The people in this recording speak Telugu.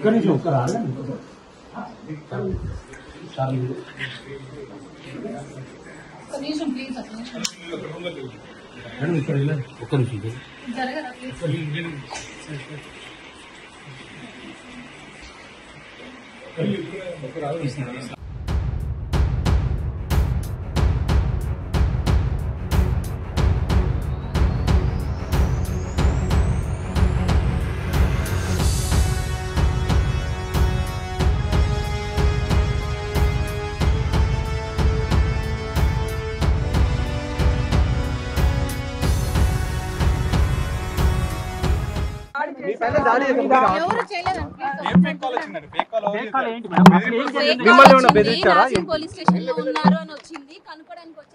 ఒక్క నిమిషం ఒక్క రాదు ఒక నిమిషం ప్లీజ్ ఒక నిమిషం మేడం ఇక్కడ ఇలా ఒక్క నిమిషం జరగదా ప్లీజ్ ఎవరు చేయలేదండి మిమ్మల్ని ఏమైనా బెదిరించారా పోలీస్ స్టేషన్ లో ఉన్నారు అని వచ్చింది కనుక్కోడానికి వచ్చాను